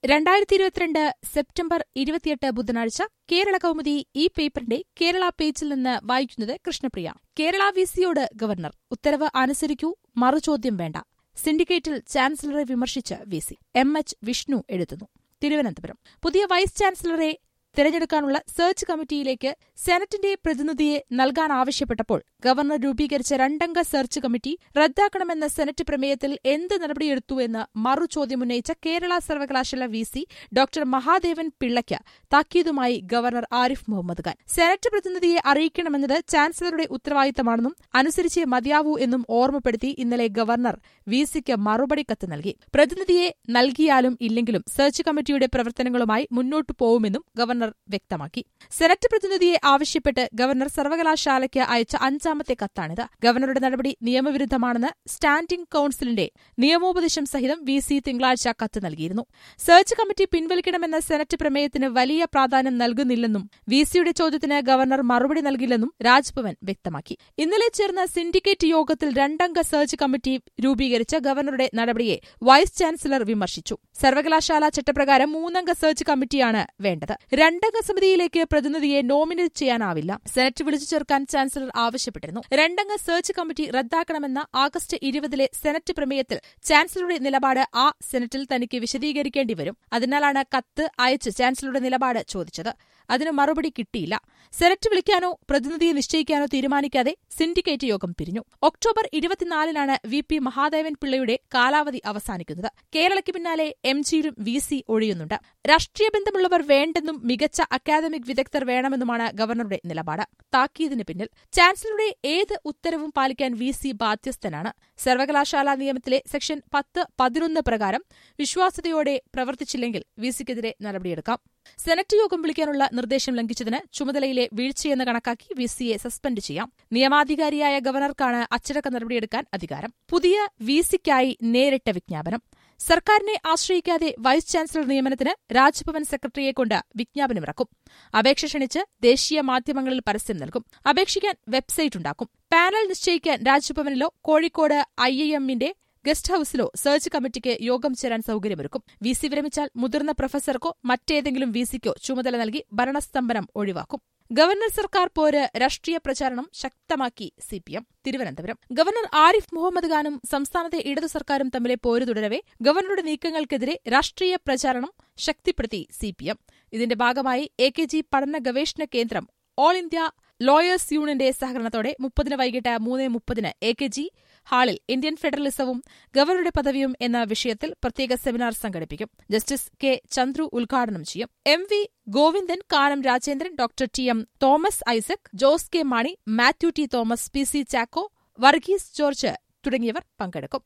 രണ്ടായിരത്തി ഇരുപത്തിരണ്ട് സെപ്റ്റംബർ ഇരുപത്തിയെട്ട് ബുധനാഴ്ച കേരള കൗമുദി ഈ പേപ്പറിന്റെ കേരള പേജിൽ നിന്ന് വായിക്കുന്നത് കൃഷ്ണപ്രിയ കേരള വിസിയോട് ഗവർണർ ഉത്തരവ് അനുസരിക്കൂ മറുചോദ്യം വേണ്ട സിൻഡിക്കേറ്റിൽ ചാൻസലറെ വിമർശിച്ച് V C M H Vishnu എഴുതുന്നു തിരുവനന്തപുരം പുതിയ വൈസ് ചാൻസലറെ തെരഞ്ഞെടുക്കാനുള്ള സെർച്ച് കമ്മിറ്റിയിലേക്ക് സെനറ്റിന്റെ പ്രതിനിധിയെ നൽകാനാവശ്യപ്പെട്ടപ്പോൾ ഗവർണർ രൂപീകരിച്ച രണ്ടംഗ സെർച്ച് കമ്മിറ്റി റദ്ദാക്കണമെന്ന സെനറ്റ് പ്രമേയത്തിൽ എന്ത് നടപടിയെടുത്തുവെന്ന് മറുചോദ്യമുന്നയിച്ച കേരള സർവകലാശാല വി സി ഡോക്ടർ മഹാദേവൻ പിള്ളയ്ക്ക് താക്കീതുമായി ഗവർണർ ആരിഫ് മുഹമ്മദ് ഖാൻ സെനറ്റ് പ്രതിനിധിയെ അറിയിക്കണമെന്നത് ചാൻസലറുടെ ഉത്തരവാദിത്തമാണെന്നും അനുസരിച്ചേ മതിയാവൂ എന്നും ഓർമ്മപ്പെടുത്തി ഇന്നലെ ഗവർണർ വി സിക്ക് മറുപടി കത്ത് നൽകി പ്രതിനിധിയെ നൽകിയാലും ഇല്ലെങ്കിലും സെർച്ച് കമ്മിറ്റിയുടെ പ്രവർത്തനങ്ങളുമായി മുന്നോട്ടു പോവുമെന്നും ഗവർണർ വ്യക്തമാക്കി സെനറ്റ് പ്രതിനിധിയെ ആവശ്യപ്പെട്ട് ഗവർണർ സർവകലാശാലയ്ക്ക് അയച്ച അഞ്ചാമത്തെ കത്താണിത് ഗവർണറുടെ നടപടി നിയമവിരുദ്ധമാണെന്ന് സ്റ്റാൻഡിംഗ് കൌൺസിലിന്റെ നിയമോപദേശം സഹിതം വി സി തിങ്കളാഴ്ച കത്ത് നൽകിയിരുന്നു സെർച്ച് കമ്മിറ്റി പിൻവലിക്കണമെന്ന സെനറ്റ് പ്രമേയത്തിന് വലിയ പ്രാധാന്യം നൽകുന്നില്ലെന്നും വി സിയുടെ ചോദ്യത്തിന് ഗവർണർ മറുപടി നൽകില്ലെന്നും രാജ്ഭവൻ വ്യക്തമാക്കി ഇന്നലെ ചേർന്ന സിൻഡിക്കേറ്റ് യോഗത്തിൽ രണ്ടംഗ സെർച്ച് കമ്മിറ്റി രൂപീകരിച്ച ഗവർണറുടെ നടപടിയെ വൈസ് ചാൻസലർ വിമർശിച്ചു സർവകലാശാല ചട്ടപ്രകാരം മൂന്നംഗ സെർച്ച് കമ്മിറ്റിയാണ് വേണ്ടത് രണ്ടംഗ സമിതിയിലേക്ക് പ്രതിനിധിയെ നോമിനേറ്റ് ചെയ്യാനാവില്ല സെനറ്റ് വിളിച്ചു ചേർക്കാൻ ചാൻസലർ ആവശ്യപ്പെട്ടിരുന്നു രണ്ടംഗ സെർച്ച് കമ്മിറ്റി റദ്ദാക്കണമെന്ന ആഗസ്റ്റ് ഇരുപതിലെ സെനറ്റ് പ്രമേയത്തിൽ ചാൻസലറുടെ നിലപാട് ആ സെനറ്റിൽ തനിക്ക് വിശദീകരിക്കേണ്ടി വരും അതിനാലാണ് കത്ത് അയച്ച് ചാൻസലറുടെ നിലപാട് ചോദിച്ചത് അതിന് മറുപടി കിട്ടിയില്ല സെനറ്റ് വിളിക്കാനോ പ്രതിനിധിയെ നിശ്ചയിക്കാനോ തീരുമാനിക്കാതെ സിൻഡിക്കേറ്റ് യോഗം പിരിഞ്ഞു ഒക്ടോബർ ഇരുപത്തിനാലിനാണ് വി പി മഹാദേവൻ പിള്ളയുടെ കാലാവധി അവസാനിക്കുന്നത് കേരളയ്ക്ക് പിന്നാലെ എം ജിയിലും വി സി ഒഴിയുന്നുണ്ട് രാഷ്ട്രീയ ബന്ധമുള്ളവർ വേണ്ടെന്നും മികച്ച അക്കാദമിക് വിദഗ്ധർ വേണമെന്നുമാണ് ഗവർണറുടെ നിലപാട് താക്കീതിന് പിന്നിൽ ചാൻസലറുടെ ഏത് ഉത്തരവും പാലിക്കാൻ വി സി ബാധ്യസ്ഥനാണ് സർവകലാശാലാ നിയമത്തിലെ സെക്ഷൻ പത്ത് പതിനൊന്ന് പ്രകാരം വിശ്വാസ്യതയോടെ പ്രവർത്തിച്ചില്ലെങ്കിൽ വി സിക്കെതിരെ നടപടിയെടുക്കാം സെനറ്റ് യോഗം വിളിക്കാനുള്ള നിർദ്ദേശം ലംഘിച്ചതിന് ചുമതലയിലെ വീഴ്ചയെന്ന് കണക്കാക്കി വി സിയെ സസ്പെൻഡ് ചെയ്യാം നിയമാധികാരിയായ ഗവർണർക്കാണ് അച്ചടക്ക നടപടിയെടുക്കാൻ അധികാരം പുതിയ വി സിക്കായി നേരിട്ട വിജ്ഞാപനം സർക്കാരിനെ ആശ്രയിക്കാതെ വൈസ് ചാൻസലർ നിയമനത്തിന് രാജ്ഭവൻ സെക്രട്ടറിയെ കൊണ്ട് വിജ്ഞാപനമിറക്കും അപേക്ഷ ക്ഷണിച്ച് ദേശീയ മാധ്യമങ്ങളിൽ പരസ്യം നൽകും അപേക്ഷിക്കാൻ വെബ്സൈറ്റ് ഉണ്ടാക്കും പാനൽ നിശ്ചയിക്കാൻ രാജ്ഭവനിലോ കോഴിക്കോട് ഐ ഐ എമ്മിന്റെ ഗസ്റ്റ് ഹൌസിലോ സെർച്ച് കമ്മിറ്റിക്ക് യോഗം ചേരാൻ സൌകര്യമൊരുക്കും വി സി വിരമിച്ചാൽ മുതിർന്ന പ്രൊഫസർക്കോ മറ്റേതെങ്കിലും വി സിക്കോ ചുമതല നൽകി ഭരണസ്തംഭനം ഒഴിവാക്കും ഗവർണർ സർക്കാർ പോര് രാഷ്ട്രീയ പ്രചാരണം ശക്തമാക്കി സിപിഎം തിരുവനന്തപുരം ഗവർണർ ആരിഫ് മുഹമ്മദ് ഖാനും സംസ്ഥാനത്തെ ഇടതു സർക്കാരും തമ്മിലെ പോര് തുടരവെ ഗവർണറുടെ നീക്കങ്ങൾക്കെതിരെ രാഷ്ട്രീയ പ്രചാരണം ശക്തിപ്പെടുത്തി സിപിഎം ഇതിന്റെ ഭാഗമായി എ കെ ജി പഠന ഗവേഷണ കേന്ദ്രം ഓൾ ഇന്ത്യ ലോയേഴ്സ് യൂണിയന്റെ സഹകരണത്തോടെ മുപ്പതിന് വൈകിട്ട് മൂന്ന് മുപ്പതിന് എ കെ ജി ഹാളിൽ ഇന്ത്യൻ ഫെഡറലിസവും ഗവർണറുടെ പദവിയും എന്ന വിഷയത്തിൽ പ്രത്യേക സെമിനാർ സംഘടിപ്പിക്കും ജസ്റ്റിസ് കെ ചന്ദ്രു ഉദ്ഘാടനം ചെയ്യും M V Govindan Kanam Rajendran doctor T M Thomas Isaac Jose K Mani Mathew T Thomas P C Chacko Varghese George തുടങ്ങിയവർ പങ്കെടുക്കും